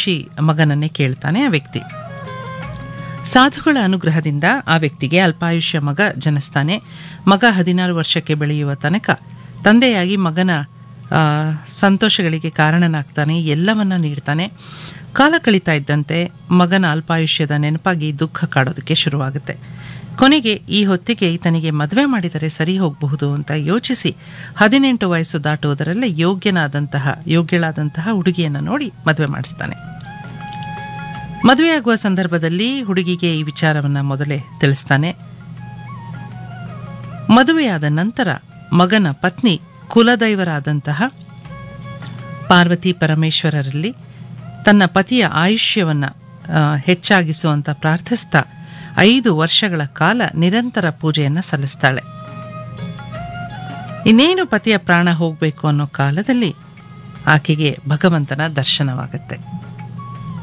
ಅಲ್ಪಾಯುಷಿ ಮಗನನ್ನೇ ಕೇಳ್ತಾನೆ ಆ ವ್ಯಕ್ತಿ ಸಾಧುಗಳ ಅನುಗ್ರಹದಿಂದ ಆ ವ್ಯಕ್ತಿಗೆ ಅಲ್ಪಾಯುಷ್ಯ ಮಗ ಜನಿಸ್ತಾನೆ ಮಗ ಹದಿನಾರು ವರ್ಷಕ್ಕೆ ಬೆಳೆಯುವ ತನಕ ತಂದೆಯಾಗಿ ಮಗನ ಆ, ಸಂತೋಷಗಳಿಗೆ ಕಾರಣನಾಗ್ತಾನೆ ಎಲ್ಲವನ್ನ ನೀಡ್ತಾನೆ ಕಾಲ ಕಳೀತಾ ಇದ್ದಂತೆ ಮಗನ ಅಲ್ಪಾಯುಷ್ಯದ ನೆನಪಾಗಿ ದುಃಖ ಕಾಡೋದಕ್ಕೆ ಶುರುವಾಗುತ್ತೆ ಕೊನೆಗೆ ಈ ಹೊತ್ತಿಗೆ ಈತನಿಗೆ ಮದುವೆ ಮಾಡಿದರೆ ಸರಿ ಹೋಗಬಹುದು ಅಂತ ಯೋಚಿಸಿ ಹದಿನೆಂಟು ವಯಸ್ಸು ದಾಟುವುದರಲ್ಲೇ ಯೋಗ್ಯನಾದಂತಹ ಯೋಗ್ಯಳಾದಂತಹ ಹುಡುಗಿಯನ್ನು ನೋಡಿ ಮದುವೆ ಮಾಡಿಸ್ತಾನೆ ಮದುವೆಯಾಗುವ ಸಂದರ್ಭದಲ್ಲಿ ಹುಡುಗಿಗೆ ಈ ವಿಚಾರವನ್ನ ಮೊದಲೇ ತಿಳಿಸ್ತಾನೆ ಮದುವೆಯಾದ ನಂತರ ಮಗನ ಪತ್ನಿ ಕುಲದೈವರಾದಂತಹ ಪಾರ್ವತಿ ಪರಮೇಶ್ವರರಲ್ಲಿ ತನ್ನ ಪತಿಯ ಆಯುಷ್ಯವನ್ನ ಆ, ಹೆಚ್ಚಾಗಿಸುವಂತ ಪ್ರಾರ್ಥಿಸ್ತಾ ಐದು ವರ್ಷಗಳ ಕಾಲ ನಿರಂತರ ಪೂಜೆಯನ್ನ ಸಲ್ಲಿಸ್ತಾಳೆ ಇನ್ನೇನು ಪತಿಯ ಪ್ರಾಣ ಹೋಗಬೇಕು ಅನ್ನೋ ಕಾಲದಲ್ಲಿ ಆಕೆಗೆ ಭಗವಂತನ ದರ್ಶನವಾಗುತ್ತೆ